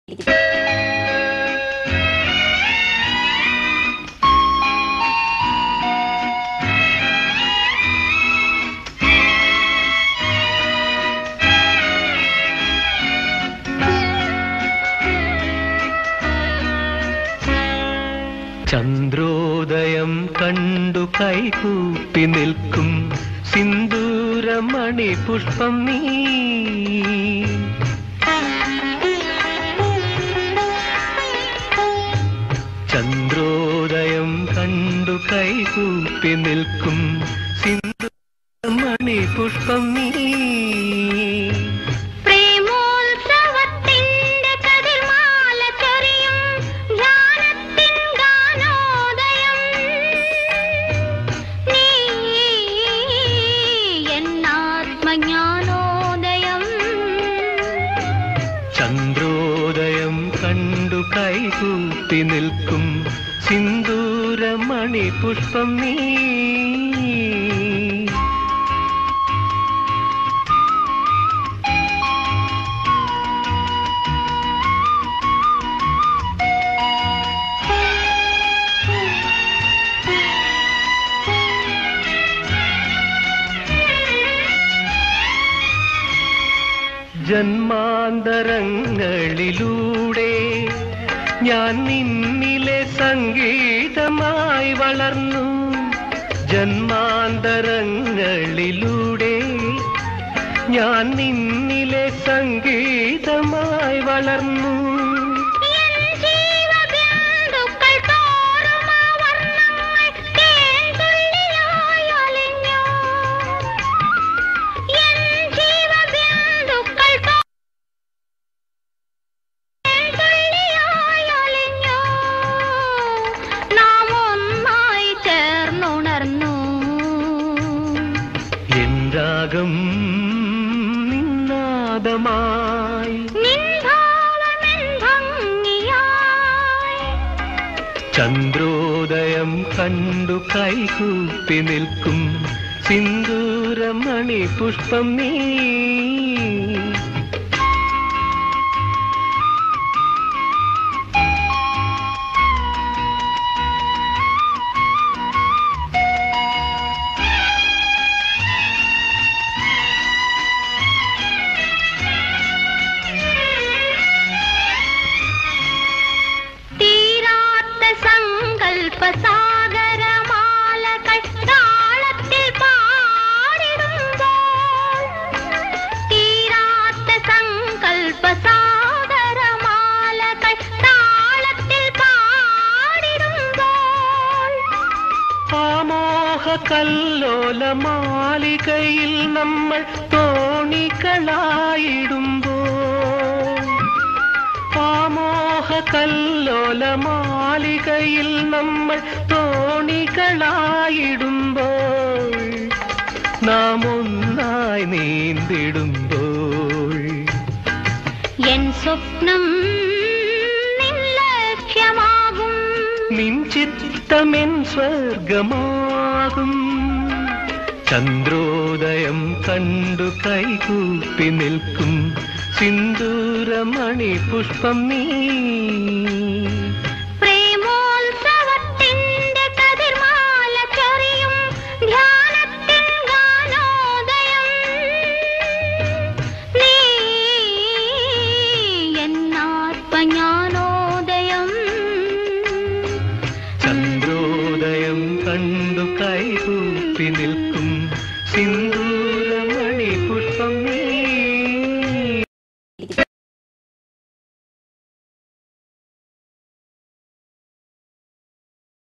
ചന്ദ്രോദയം കണ്ടു കൈകൂപ്പി നിൽക്കും സിന്ദൂരമണി പുഷ്പം നീ ചന്ദ്രോദയം കണ്ടു കൈകൂപ്പി നിൽക്കും സിന്ദൂരമണി പുഷ്പം നീ പ്രേമോത്സവത്തിന്റെ കതിർമാല ചൊരിയും ധ്യാനത്തിൻ ഗാനോദയം നീ എന്നാത്മജ്ഞാനോദയം ചന്ദ്രോദയം കണ്ടു കൈകൂപ്പി നിൽക്കും സിന്ദൂരമണി പുഷ്പം നീ ജന്മാന്തരങ്ങളിലൂടെ ഞാൻ നിന്നിലെ സംഗീതമായി വളർന്നു ജന്മാന്തരങ്ങളിലൂടെ ഞാൻ നിന്നിലെ സംഗീതമായി വളർന്നു എൻ ജീവബിന്ദുക്കൾ തോറും ആ വർണ്ണങ്ങൾ തേൻതുള്ളിയായി അലിഞ്ഞു. എൻ ജീവബിന്ദുക്കൾ തോറും തേൻതുള്ളിയായി അലിഞ്ഞു. നാം ഒന്നായി ചേർന്നുണർന്നു എൻ രാഗം നിന്നാദമായി നിൻഭാവമെൻ ഭംഗിയായി ചന്ദ്രോദയം കണ്ടു കൈകൂപ്പി നിൽക്കും സിന്ദൂരമണി പുഷ്പം നീ തീരാത്ത സങ്കൽപ്പ സാഗരമാലകൾ താളത്തിൽ പാടിടുമ്പോൾ തീരാത്ത സങ്കൽപ്പ സാഗരമാലകൾ താളത്തിൽ പാടിടുമ്പോൾ ആമോഹ കല്ലോല മാളികയിൽ നമ്മൾ തോണികളായിടുമ്പോൾ ആമോഹ കല്ലോല മാളികയിൽ നമ്മൾ തോണികളായിടുമ്പോൾ നാം ഒന്നായി നീന്തിടുമ്പോൾ എൻ സ്വപ്നം നിൻ ലക്ഷ്യമാകും നിൻ ചിത്തമെൻ സ്വർഗമാകും ചന്ദ്രോദയം കണ്ടു കൈകൂപ്പി നിൽക്കും സിന്ദൂരമണി പുഷ്പം നീ പ്രേമോത്സവത്തിന്റെ കതിർമാല ചൊരിയും ധ്യാനത്തിൻ ഗാനോദയം നീ എന്നാത്മജ്ഞാനോദയം ചന്ദ്രോദയം കണ്ടു കൈകൂപ്പി നിൽക്കും സിന്ദൂരമണി പുഷ്പം നീ